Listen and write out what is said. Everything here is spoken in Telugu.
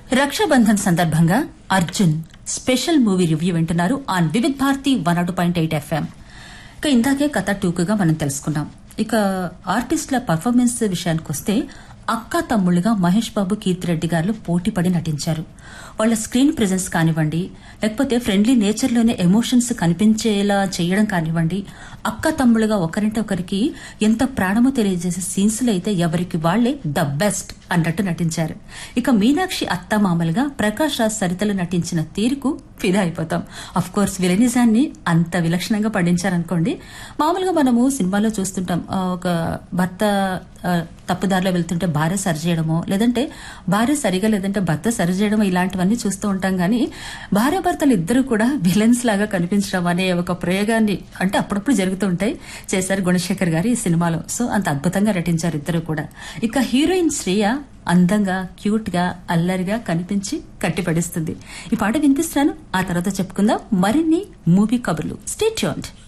రక్షాబంధన్ సందర్భంగా అర్జున్ స్పెషల్ మూవీ రివ్యూ వింటున్నారు ఆన్ వివిధ్ భారతి వన్ అటు పాయింట్ ఎయిట్ ఎఫ్ఎం ఇక ఇందాకే కథ టూకుగా మనం తెలుసుకున్నాం ఇక ఆర్టిస్టుల పర్ఫార్మెన్స్ విషయానికి వస్తే అక్క తమ్ముళ్ళుగా మహేష్ బాబు కీర్తిరెడ్డి గారు పోటీ పడి నటించారు వాళ్ళ స్క్రీన్ ప్రెజెన్స్ కానివ్వండి లేకపోతే ఫ్రెండ్లీ నేచర్లోనే ఎమోషన్స్ కనిపించేలా చేయడం కానివ్వండి అక్క తమ్ముళ్ళుగా ఒకరింటి ఒకరికి ఎంత ప్రాణమో తెలియజేసే సీన్స్ లో అయితే ఎవరికి వాళ్లే ద బెస్ట్ అన్నట్టు నటించారు ఇక మీనాక్షి అత్తమామలుగా ప్రకాష్ రాజ్ సరితలు నటించిన తీరుకు ఫిదా అయిపోతాం అఫ్ కోర్స్ విలనిజాన్ని అంత విలక్షణంగా పండించారనుకోండి మామూలుగా మనము సినిమాలో చూస్తుంటాం ఆ, ఒక భర్త ఆ, తప్పుదారిలో వెళ్తుంటే భార్య సరి చేయడమో లేదంటే భార్య సరిగా లేదంటే భర్త సరి చేయడమో ఇలాంటివన్నీ చూస్తూ ఉంటాం కానీ భార్య భర్తలు ఇద్దరు కూడా విలన్స్ లాగా కనిపించడం అనే ఒక ప్రయోగాన్ని అంటే అప్పుడప్పుడు జరుగుతూ ఉంటాయి చేశారు గుణశేఖర్ గారు ఈ సినిమాలో సో అంత అద్భుతంగా నటించారు ఇద్దరు కూడా ఇక హీరోయిన్ శ్రేయ అందంగా క్యూట్ గా అల్లరిగా కనిపించి కట్టిపడిస్తుంది ఈ పాట వినిపిస్తున్నాను ఆ తర్వాత చెప్పుకుందాం మరిన్ని మూవీ కబుర్లు స్టే ట్యూన్డ్